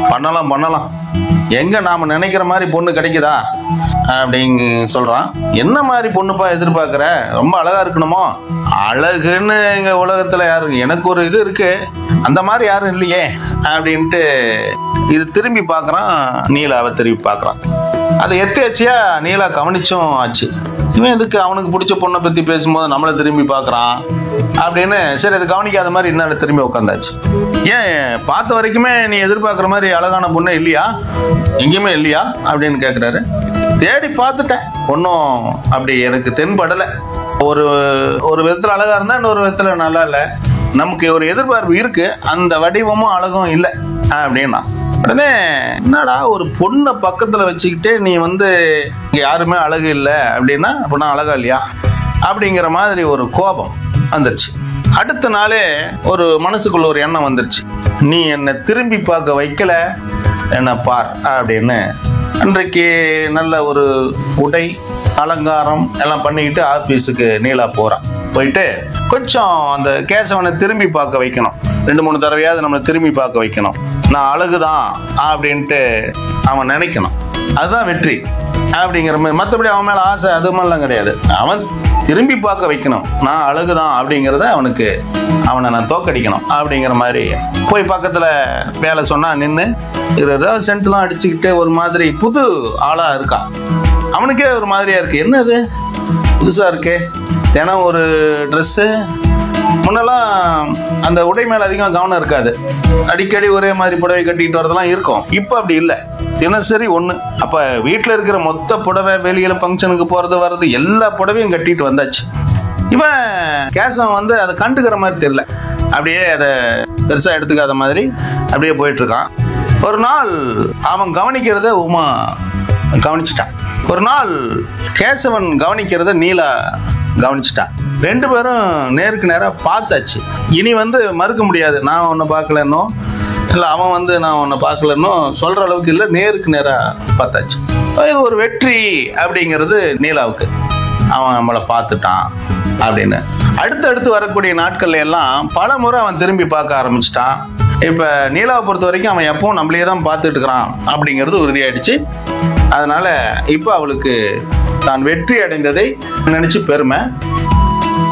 பண்ணலாம் பண்ணலாம் எங்க நாம நினைக்கிற மாதிரி பொண்ணு கிடைக்குதா அப்படின்னு சொல்றான் என்ன மாதிரி பொண்ணுப்பா எதிர்பார்க்குற ரொம்ப அழகா இருக்கணுமோ அழகுன்னு எங்க உலகத்துல யாரு எனக்கு ஒரு இது இருக்கு அந்த மாதிரி யாரும் இல்லையே அப்படின்ட்டு இது திரும்பி பார்க்கறான் நீலாவை திரும்பி பார்க்கறான் அதை எத்தேச்சியா நீலா கவனிச்சும் ஆச்சு இவன் எதுக்கு அவனுக்கு பிடிச்ச பொண்ணை பத்தி பேசும்போது நம்மளை திரும்பி பார்க்கறான் அப்படின்னு சரி அது கவனிக்காத மாதிரி இன்னும் திரும்பி உட்காந்தாச்சு ஏன் பார்த்த வரைக்குமே நீ எதிர்பார்க்குற மாதிரி அழகான பொண்ணு இல்லையா எங்கேயுமே இல்லையா அப்படின்னு கேட்குறாரு தேடி பார்த்துட்டேன் ஒன்றும் அப்படி எனக்கு தென்படலை ஒரு ஒரு விதத்தில் அழகா இருந்தா இன்னொரு விதத்தில் நல்லா இல்லை நமக்கு ஒரு எதிர்பார்ப்பு இருக்கு அந்த வடிவமும் அழகும் இல்லை அப்படின்னா உடனே என்னடா ஒரு பொண்ணை பக்கத்துல வச்சுக்கிட்டே நீ வந்து இங்க யாருமே அழகு இல்லை அப்படின்னா அப்படின்னா அழகா இல்லையா அப்படிங்கிற மாதிரி ஒரு கோபம் வந்துருச்சு அடுத்த நாளே ஒரு மனசுக்குள்ள ஒரு எண்ணம் வந்துருச்சு நீ என்னை திரும்பி பார்க்க வைக்கல என்ன பார் அப்படின்னு அன்றைக்கு நல்ல ஒரு உடை அலங்காரம் எல்லாம் பண்ணிக்கிட்டு ஆஃபீஸுக்கு நீலா போகிறான் போயிட்டு கொஞ்சம் அந்த கேசவனை திரும்பி பார்க்க வைக்கணும் ரெண்டு மூணு தடவையாவது நம்மளை திரும்பி பார்க்க வைக்கணும் நான் அழகுதான் அப்படின்ட்டு அவன் நினைக்கணும் அதுதான் வெற்றி அப்படிங்கிற மாதிரி மற்றபடி அவன் மேலே ஆசை அது மாதிரிலாம் கிடையாது அவன் திரும்பி பார்க்க வைக்கணும் நான் அழகுதான் அப்படிங்கிறத அவனுக்கு அவனை நான் தோக்கடிக்கணும் அப்படிங்கிற மாதிரி போய் பக்கத்தில் வேலை சொன்னா நின்று ஏதாவது சென்ட்லாம் அடிச்சுக்கிட்டு ஒரு மாதிரி புது ஆளாக இருக்கான் அவனுக்கே ஒரு மாதிரியா இருக்கு என்னது புதுசாக இருக்கே தினம் ஒரு ட்ரெஸ்ஸு முன்னெல்லாம் அந்த உடை மேல அதிகம் கவனம் இருக்காது அடிக்கடி ஒரே மாதிரி புடவை கட்டிட்டு வரதெல்லாம் இருக்கும் இப்போ அப்படி இல்லை தினசரி ஒன்று அப்போ வீட்டில் இருக்கிற மொத்த புடவை வெளியில ஃபங்க்ஷனுக்கு போகிறது வர்றது எல்லா புடவையும் கட்டிட்டு வந்தாச்சு இவன் கேசவன் வந்து அதை கண்டுக்கிற மாதிரி தெரியல அப்படியே அதை பெருசாக எடுத்துக்காத மாதிரி அப்படியே போயிட்டு இருக்கான் ஒரு நாள் அவன் கவனிக்கிறத உமா கவனிச்சிட்டான் ஒரு நாள் கேசவன் கவனிக்கிறத நீலா கவனிச்சிட்டான் ரெண்டு பேரும் நேருக்கு நேராக பார்த்தாச்சு இனி வந்து மறுக்க முடியாது நான் ஒன்று பார்க்கலன்னோ இல்லை அவன் வந்து நான் உன்னை பார்க்கலன்னோ சொல்கிற அளவுக்கு இல்லை நேருக்கு நேராக பார்த்தாச்சு இது ஒரு வெற்றி அப்படிங்கிறது நீலாவுக்கு அவன் நம்மளை பார்த்துட்டான் அப்படின்னு அடுத்தடுத்து வரக்கூடிய நாட்கள்ல எல்லாம் பல முறை அவன் திரும்பி பார்க்க ஆரம்பிச்சிட்டான் இப்போ நீலாவை பொறுத்த வரைக்கும் அவன் எப்பவும் நம்மளையே தான் பார்த்துட்டு இருக்கிறான் அப்படிங்கிறது உறுதியாயிடுச்சு அதனால இப்போ அவளுக்கு தான் வெற்றி அடைந்ததை நினைச்சு பெருமை